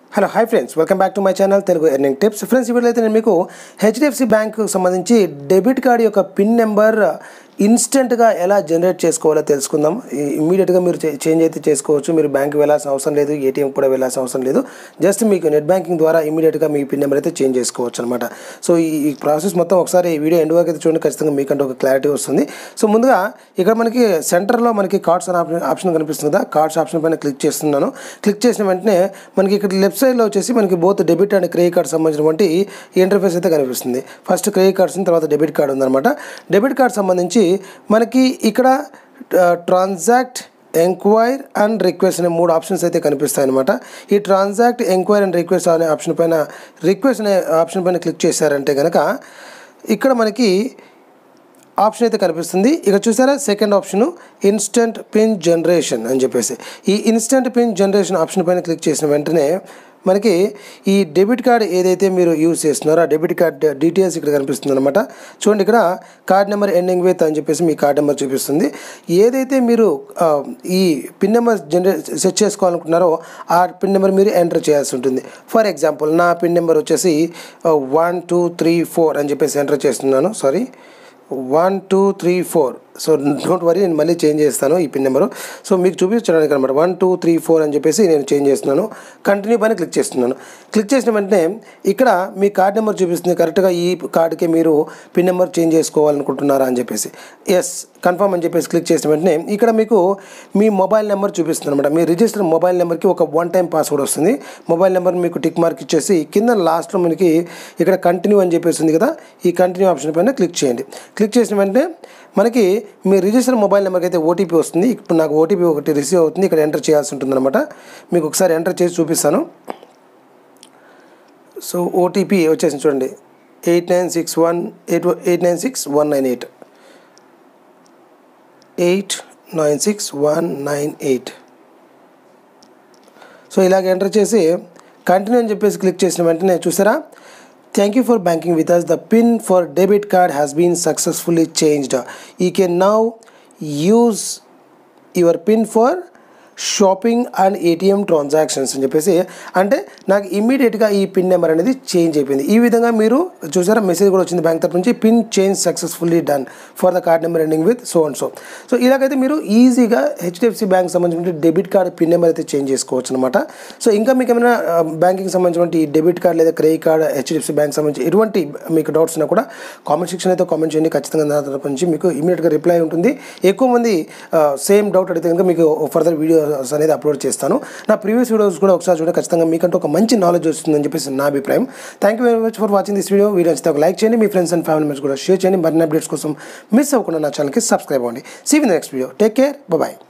hello hi friends welcome back to my channel Telugu earning tips friends ఇప్పుడు అయితే నేను మీకు హెచ్డిఎఫ్సి బ్యాంకు సంబంధించి డెబిట్ కార్డ్ యొక్క పిన్ నెంబర్ ఇన్స్టెంట్గా ఎలా జనరేట్ చేసుకోవాలో తెలుసుకుందాం ఇమీడియట్గా మీరు చే- చేంజ్ అయితే చేసుకోవచ్చు మీరు బ్యాంక్ వెళ్ళాల్సిన అవసరం లేదు ఏటీఎం కూడా వెళ్ళాల్సిన అవసరం లేదు జస్ట్ మీకు నెట్ బ్యాంకింగ్ ద్వారా ఇమీడియట్గా మీ పిన్ నెంబర్ అయితే చేంజ్ చేసుకోవచ్చు అనమాట సో ఈ ఈ ప్రాసెస్ మొత్తం ఒకసారి ఈ వీడియో ఎండ్ వరకు అయితే చూడండి ఖచ్చితంగా మీకంటే ఒక క్లారిటీ వస్తుంది సో ముందుగా ఇక్కడ మనకి సెంటర్లో మనకి కార్డ్స్ అనే ఆప్షన్ ఆప్షన్ కనిపిస్తుంది కదా కార్డ్స్ ఆప్షన్ పైన క్లిక్ చేస్తున్నాను క్లిక్ చేసిన వెంటనే మనకి ఇక్కడ లెఫ్ట్ సైడ్లో వచ్చేసి మనకి both debit and credit card సంబంధించినటువంటి ఇంటర్ఫేస్ అయితే కనిపిస్తుంది ఫస్ట్ క్రెడిట్ కార్డ్స్ తర్వాత డెబిట్ కార్డ్ ఉందన్నమాట డెబిట్ కార్డ్ సంబంధించి మనకి ఇక్కడ ట్రాన్సాక్ట్ ఎంక్వైర్ అండ్ రిక్వెస్ట్ అనే మూడు ఆప్షన్స్ అయితే కనిపిస్తాయి అనమాట ఈ ట్రాన్సాక్ట్ ఎంక్వైర్ అండ్ రిక్వెస్ట్ అనే ఆప్షన్ పైన రిక్వెస్ట్ అనే ఆప్షన్ పైన క్లిక్ చేశారంటే కనుక ఇక్కడ మనకి ఆప్షన్ అయితే కనిపిస్తుంది ఇక చూసారా second option instant pin generation అని చెప్పేసి ఈ ఇన్స్టెంట్ పిన్ జనరేషన్ ఆప్షన్ పైన క్లిక్ చేసిన వెంటనే మనకి ఈ డెబిట్ కార్డ్ ఏదైతే మీరు యూజ్ చేస్తున్నారో ఆ డెబిట్ కార్డ్ డీటెయిల్స్ ఇక్కడ కనిపిస్తుంది అనమాట చూడండి ఇక్కడ కార్డ్ నెంబర్ ఎండింగ్ విత్ అని చెప్పేసి మీ కార్డ్ నెంబర్ చూపిస్తుంది ఏదైతే మీరు ఆ, ఈ పిన్ నెంబర్ జనరేట్ సెట్ చేసుకోవాలనుకుంటున్నారో ఆ పిన్ నెంబర్ మీరు ఎంటర్ చేయాల్సి ఉంటుంది ఫర్ ఎగ్జాంపుల్ నా పిన్ నెంబర్ వచ్చేసి వన్ టూ త్రీ ఫోర్ అని చెప్పేసి ఎంటర్ చేస్తున్నాను sorry one two three four so don't worry నేను మళ్ళీ చేంజ్ చేస్తాను ఈ పిన్ నెంబరు సో మీకు చూపించడానికి అనమాట వన్ టూ త్రీ ఫోర్ అని చెప్పేసి నేను చేంజ్ చేస్తున్నాను కంటిన్యూ పైన క్లిక్ చేస్తున్నాను క్లిక్ చేసిన వెంటనే ఇక్కడ మీ కార్డ్ నెంబర్ చూపిస్తుంది కరెక్ట్గా ఈ కార్డుకి మీరు పిన్ నెంబర్ చేంజ్ చేసుకోవాలనుకుంటున్నారా అని చెప్పేసి ఎస్ కన్ఫర్మ్ అని చెప్పేసి క్లిక్ చేసిన వెంటనే ఇక్కడ మీకు మీ మొబైల్ నెంబర్ చూపిస్తుంది అనమాట మీ రిజిస్టర్ మొబైల్ నెంబర్కి ఒక వన్ టైం పాస్వర్డ్ వస్తుంది మొబైల్ నెంబర్ మీకు టిక్ మార్క్ ఇచ్చేసి కింద లాస్ట్లో మనకి ఇక్కడ కంటిన్యూ అని చెప్పేసి ఉంది కదా ఈ కంటిన్యూ ఆప్షన్ పైన క్లిక్ చేయండి క్లిక్ చేసిన వెంటనే మనకి మీ రిజిస్టర్ మొబైల్ నెంబర్కి అయితే ఓటీపీ వస్తుంది ఇప్పుడు నాకు ఓటీపీ ఒకటి రిసీవ్ అవుతుంది ఇక్కడ ఎంటర్ చేయాల్సి ఉంటుంది అనమాట మీకు ఒకసారి ఎంటర్ చేసి చూపిస్తాను సో ఓటీపీ వచ్చేసింది చూడండి eight nine six one eight eight nine six one nine eight eight nine six one nine eight so ఇలాగ ఎంటర్ చేసి కంటిన్యూ అని చెప్పేసి క్లిక్ చేసిన వెంటనే చూసారా thank you for banking with us the pin for debit card has been successfully changed you can now use your pin for shopping and ATM transactions అని చెప్పేసి అంటే నాకు ఇమ్మీడియట్గా ఈ పిన్ నెంబర్ అనేది చేంజ్ అయిపోయింది ఈ విధంగా మీరు చూసారా మెసేజ్ కూడా వచ్చింది బ్యాంక్ తరపు నుంచి pin change successfully done for the card number ending with so and so so ఇలాగైతే మీరు ఈజీగా హెచ్డిఎఫ్సి బ్యాంక్ సంబంధించిన డెబిట్ కార్డ్ పిన్ నెంబర్ అయితే చేంజ్ చేసుకోవచ్చు అనమాట సో ఇంకా మీకు ఏమైనా బ్యాంకింగ్ సంబంధించినటువంటి డెబిట్ కార్డ్ లేదా క్రెడిట్ కార్డ్ హెచ్డిఎఫ్సి బ్యాంక్ సంబంధించి ఎటువంటి మీకు డౌట్స్ ఉన్నా కూడా కామెంట్ సెక్షన్ అయితే కామెంట్ చేయండి ఖచ్చితంగా నా తరపు నుంచి మీకు ఇమీడియట్గా రిప్లై ఉంటుంది ఎక్కువ మంది సేమ్ డౌట్ అడిగితే కనుక మీకు ఫర్దర్ వీడియోస్ అనేది అప్లోడ్ చేస్తాను నా ప్రీవియస్ వీడియోస్ కూడా ఒకసారి చూడండి ఖచ్చితంగా మీకంటే ఒక మంచి నాలెడ్జ్ వస్తుందని చెప్పేసి నా అభిప్రాయం thank you very much for watching this video video నచ్చితే ఒక లైక్ చేయండి మీ ఫ్రెండ్స్ అండ్ ఫ్యామిలీ మెంబర్స్ కూడా షేర్ చేయండి మరిన్ని అప్డేట్స్ కోసం మిస్ అవ్వకుండా నా ఛానల్కి సబ్స్క్రైబ్ అవ్వండి see in next video take care bye